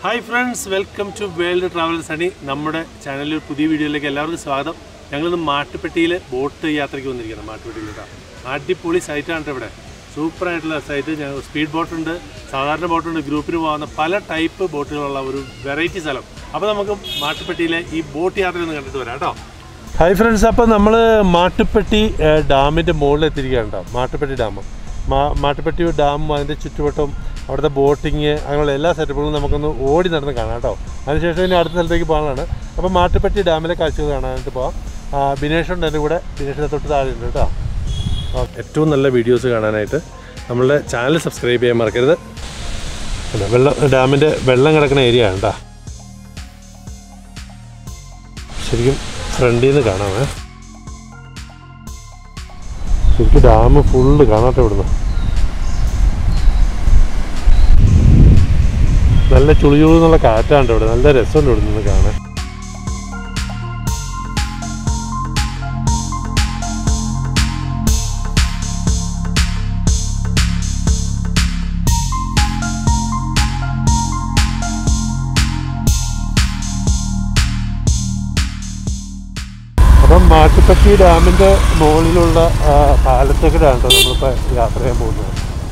hi friends welcome to world travel Sunny നമ്മുടെ ചാനലിൽ ഒരു പുതിയ വീഡിയോയിലേക്ക് എല്ലാവർക്കും സ്വാഗതം ഞങ്ങളിന്ന് മാട്ടുപ്പെട്ടിയിൽ ബോട്ട് യാത്രയ്ക്ക് വന്നിരിക്കുന്നത് മാട്ടുപ്പെട്ടിയിൽ കേട്ടോ അടിപൊളി സൈറ്റാണ് ട്ടോ ഇവിടെ സൂപ്പർ ആയിട്ടുള്ള സൈറ്റ് ഞങ്ങൾ സ്പീഡ് ബോട്ടുണ്ട് സാധാരണ ബോട്ടുണ്ട് ഗ്രൂപ്പിന് പോകുന്ന പല ടൈപ്പ് ബോട്ടുകളുള്ള ഒരു വെറൈറ്റി സ്ഥലം അപ്പോൾ നമുക്ക് മാട്ടുപ്പെട്ടിയിലെ ഈ ബോട്ട് യാത്ര ഒന്ന് കണ്ടിട്ട് വരാം കേട്ടോ ഹായ് ഫ്രണ്ട്സ് അപ്പോൾ നമ്മൾ മാട്ടുപ്പെട്ടി ഡാമിൻ്റെ മുകളിൽ എത്തിയിരിക്കുകയാണ് കേട്ടോ മാട്ടുപ്പെട്ടി ഡാം മാ മാട്ടുപ്പെട്ടി ഡാമും അതിൻ്റെ ചുറ്റുവട്ടവും അവിടുത്തെ ബോട്ടിങ് അങ്ങനെയുള്ള എല്ലാ സെറ്റപ്പുകളും നമുക്കൊന്ന് ഓടി നടന്ന് കാണാം കേട്ടോ അതിനുശേഷം ഇനി അടുത്ത സ്ഥലത്തേക്ക് പോകാനാണ് അപ്പോൾ മാട്ടുപ്പെട്ടി ഡാമിലെ കാഴ്ചകൾ കാണാനായിട്ട് പോകാം ആ, ബിനേഷ് ഉണ്ട് എൻ്റെ കൂടെ ബിനേഷിൻ്റെ തൊട്ട് താഴെ ഉണ്ട് കേട്ടോ ഏറ്റവും നല്ല വീഡിയോസ് കാണാനായിട്ട് നമ്മളുടെ ചാനൽ സബ്സ്ക്രൈബ് ചെയ്യാൻ മറക്കരുത് അല്ല, വെള്ളം ഡാമിൻ്റെ വെള്ളം കിടക്കുന്ന ഏരിയ ആണ് കേട്ടോ ശരിക്കും ഫ്രണ്ടിൽ നിന്ന് കാണാമേ ശരിക്കും ഡാം ഫുള്ള് കാണാട്ടെ ഇവിടുന്ന് നല്ല ചുളി ചുളി എന്നുള്ള കാറ്റാണ് ഇവിടെ നല്ല രസമുണ്ട് ഇവിടെ നിന്ന് കാണാൻ അപ്പം മാട്ടുപ്പെട്ടി ഡാമിൻ്റെ മുകളിലുള്ള ആ, പാലത്തേക്കിടാണ് കേട്ടോ നമ്മളിപ്പോൾ യാത്ര ചെയ്യാൻ പോകുന്നത്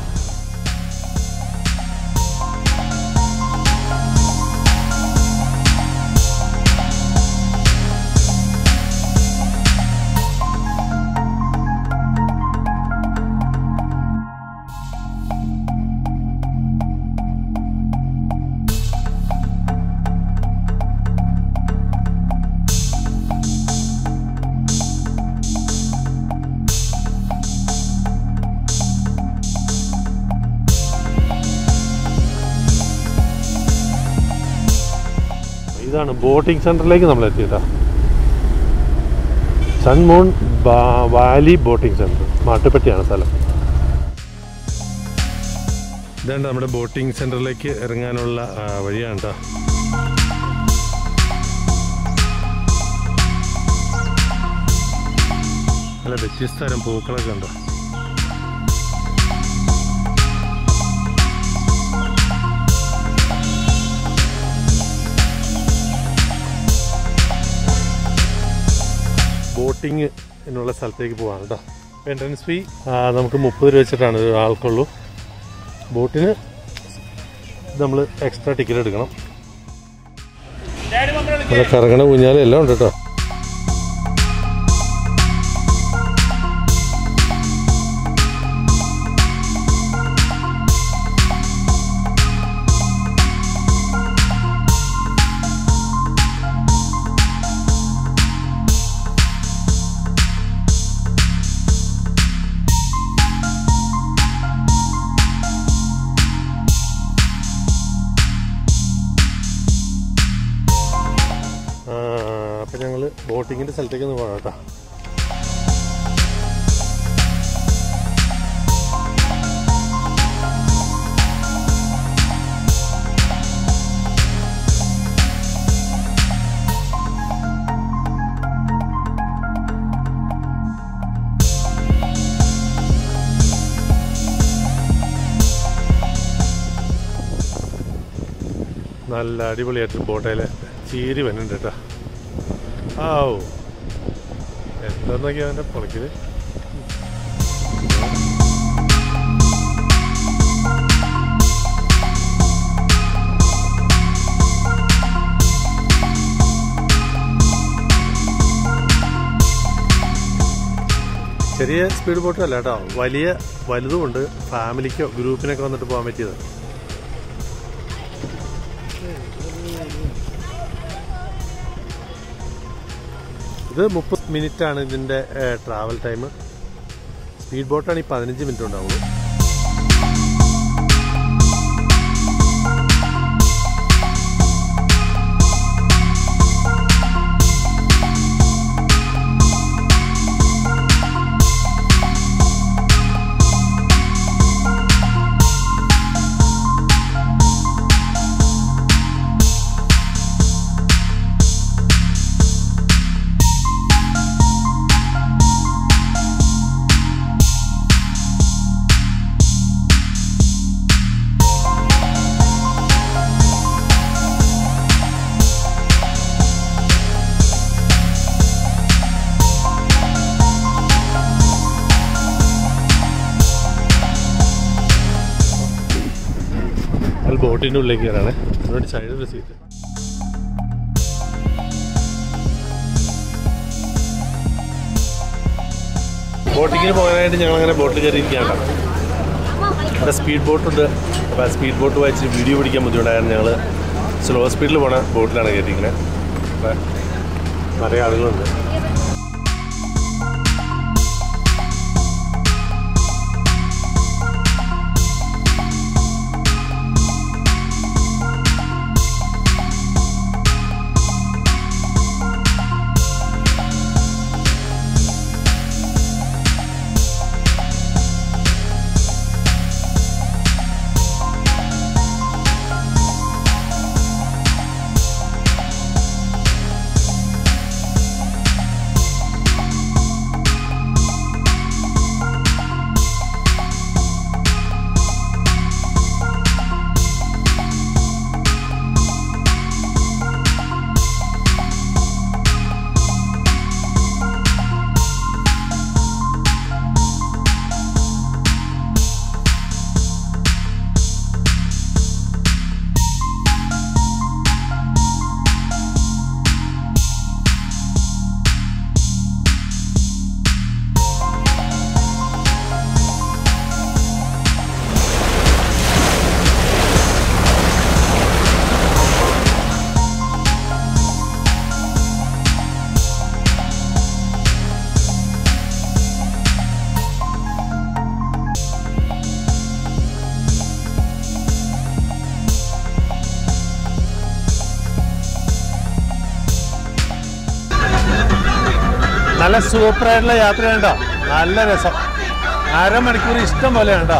ഇതാണ് ബോട്ടിംഗ് സെൻറ്ററിലേക്ക് നമ്മൾ എത്തിയിട്ടാ സൺമൂൺ വാലി ബോട്ടിംഗ് സെൻറ്റർ മാട്ടുപ്പെട്ടിയാണ് സ്ഥലം ഇതാണ് നമ്മുടെ ബോട്ടിംഗ് സെൻറ്ററിലേക്ക് ഇറങ്ങാനുള്ള ആ, വഴിയാണ് കേട്ടോ നല്ല വ്യത്യസ്ത തരം പൂക്കളൊക്കെ ഉണ്ടോ ബോട്ടിങ് എന്നുള്ള സ്ഥലത്തേക്ക് പോകാം കേട്ടോ എൻട്രൻസ് ഫീ നമുക്ക് മുപ്പത് രൂപ വെച്ചിട്ടാണ് ഒരു ആൾക്കുള്ളൂ ബോട്ടിന് നമ്മൾ എക്സ്ട്രാ ടിക്കറ്റ് എടുക്കണം നല്ല കറങ്ങണ ഊഞ്ഞാലും എല്ലാം ഉണ്ട് കേട്ടോ അപ്പം ഞങ്ങൾ ബോട്ടിങ്ങിൻ്റെ സ്ഥലത്തേക്ക് ഒന്ന് പോകാം കേട്ടോ നല്ല അടിപൊളിയായിട്ട് ബോട്ടയിൽ ചീരി വരുന്നുണ്ട് കേട്ടോ ആവോ എന്താന്നൊക്കെയാ അവൻ്റെ പൊളക്കില് ചെറിയ സ്പീഡ് ബോട്ടും അല്ല കേട്ടോ വലിയ വലുതുമുണ്ട് ഫാമിലിക്കോ ഗ്രൂപ്പിനൊക്കെ വന്നിട്ട് പോകാൻ പറ്റിയത് ഇത് മുപ്പത് മിനിറ്റ് ആണ് ഇതിന്റെ ട്രാവൽ ടൈം സ്പീഡ് ബോട്ടാണ് ഈ പതിനഞ്ച് മിനിറ്റ് ഉണ്ടാവുള്ളൂ ബോട്ടിൻ്റെ ഉള്ളിലേക്ക് കയറാണ് ഇവിടെ സൈഡിൽ സീറ്റ് ബോട്ടിങ്ങിന് പോകാനായിട്ട് ഞങ്ങൾ അങ്ങനെ ബോട്ടിൽ കയറിയിരിക്കുകയാണ് ഇവിടെ സ്പീഡ് ബോട്ടുണ്ട് അപ്പോൾ ആ സ്പീഡ് ബോട്ട് വായിച്ച് വീഡിയോ പിടിക്കാൻ ബുദ്ധിമുട്ടായിരുന്നു ഞങ്ങൾ സ്ലോ സ്പീഡിൽ പോണ ബോട്ടിലാണ് കയറ്റിയിരിക്കുന്നത് അപ്പോൾ നിറയെ ആളുകളുണ്ട് നല്ല സൂപ്പറായിട്ടുള്ള യാത്ര കണ്ടോ നല്ല രസം അരമണിക്കൂർ ഇഷ്ടം പോലെ കണ്ടോ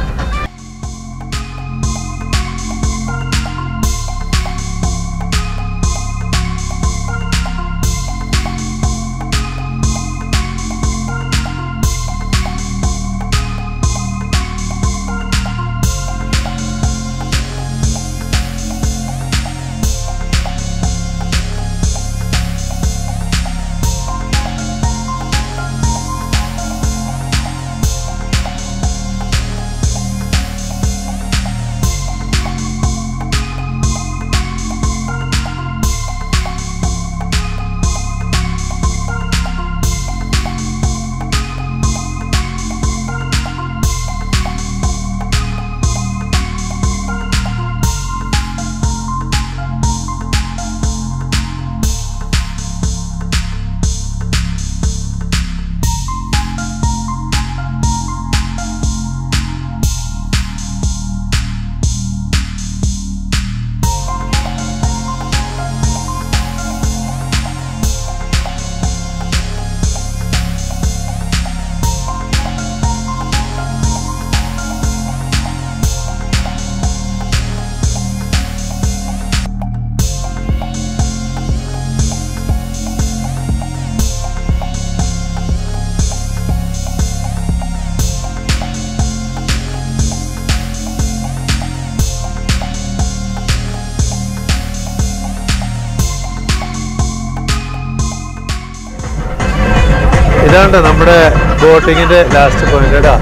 ഇതാണ്ട് നമ്മുടെ ബോട്ടിങ്ങിന്റെ ലാസ്റ്റ് പോയിന്റ് കേട്ടോ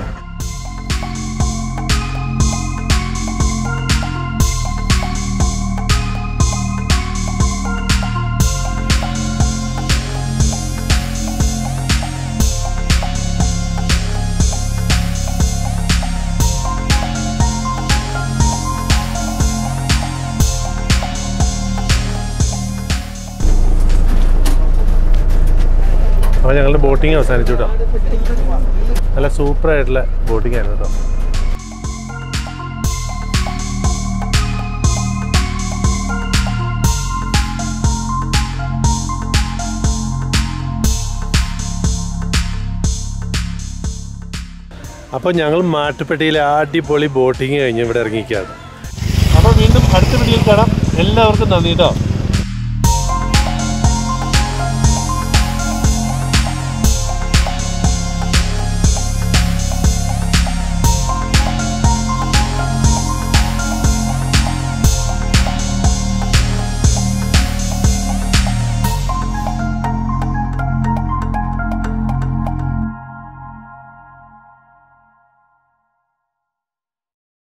അപ്പോൾ ഞങ്ങളുടെ ബോട്ടിങ് അവസാനിച്ചു കേട്ടോ നല്ല സൂപ്പറായിട്ടുള്ള ബോട്ടിംഗ് ആയിരുന്നു കേട്ടോ അപ്പോൾ ഞങ്ങൾ മാട്ടുപ്പെട്ടിയിലെ അടിപൊളി ബോട്ടിങ് കഴിഞ്ഞ് ഇവിടെ ഇറങ്ങിയിരിക്കുകയാണ് അപ്പോൾ വീണ്ടും അടുത്ത വീഡിയോയിൽ കാണാം എല്ലാവർക്കും നന്ദി കേട്ടോ